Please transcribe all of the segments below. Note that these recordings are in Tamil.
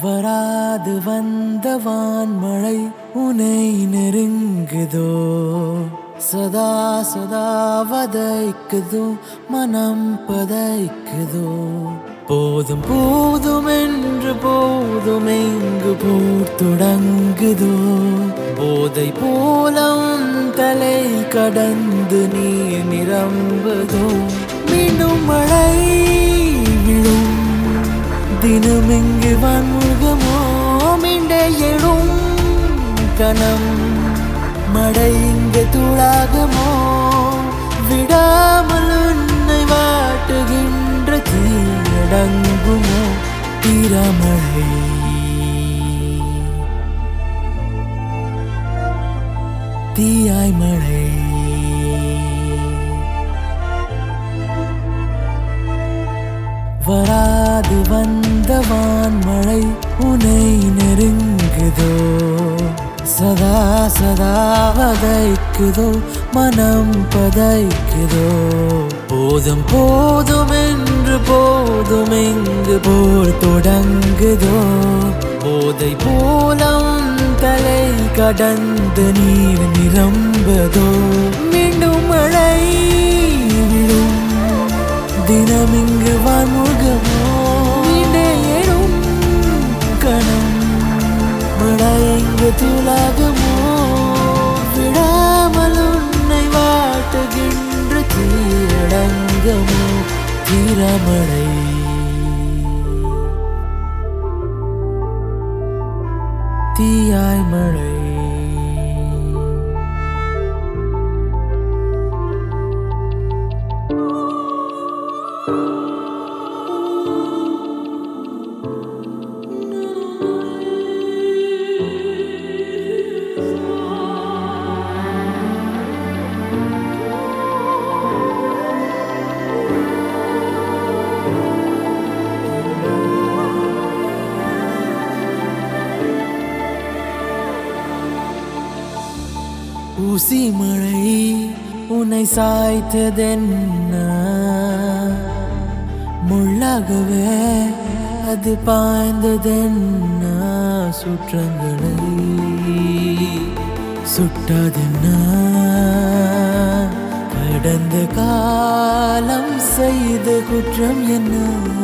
வராது வந்த வான்மழை உனை நெருங்குதோ சதா சதா வதைக்குதோ மனம் பதைக்குதோ போதும் போதும் என்று போதும் எங்கு போர் தொடங்குதோ போதை போல உன் தலை கடந்து நீர் நிரம்புதோ மீண்டும் மழை விழும் தினம் இங்கு வான்முகமோ மீண்டே எழும் கணம் மழை இங்கு தூளாகுமோ விடாமல் உன்னை வாட்டுகின்ற தீயடங்குமோ தீரமழை தீயாய் மழை வராது வந்த வான்மழை உனை நெருங்குதோ சதா சதா வதைக்குதோ மனம் பதைக்குதோ போதும் போதும் என்று போதும் எங்கு போர் தொடங்குதோ போதை போல உன் தலை கடந்து நீர் நிரம்பதோ மீண்டும் மழை விழும் தினம் இங்கு வான்முகமோ மீண்டே எழும் கணம் மழை இங்கு தூளாகுமோ விடாமல் உன்னை வாட்டுகின்ற தீரடங்கமோ தீரமழை தீயாய் மழை ஊசி மழை உன்னை சாய்த்ததென்ன முள்ளாகவே அது பாய்ந்ததென்ன சுற்றங்களை சுட்டதென்ன கடந்த காலம் செய்த குற்றம் என்ன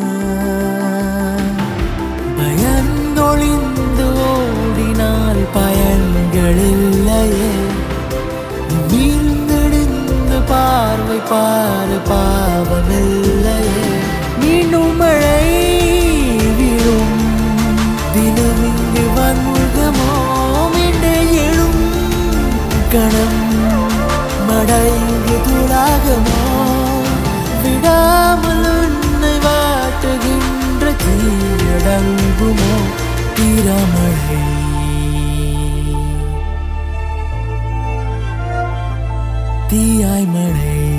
பயந்தொழிந்து ஓடினால் பயன்கள் இல்லையே வீழ்ந்தெடுந்து பார்வை பாரு பாவமில்லையே மீண்டும் மழை விழும் தினம் இங்கு வன்முகமோ மீண்டே எழும் கணம் மழை இங்கு தூளாகமோ விடாமல் உன்னை வாட்டுகின்ற தீயடங்குமோ தீரமழை தீயாய் மழை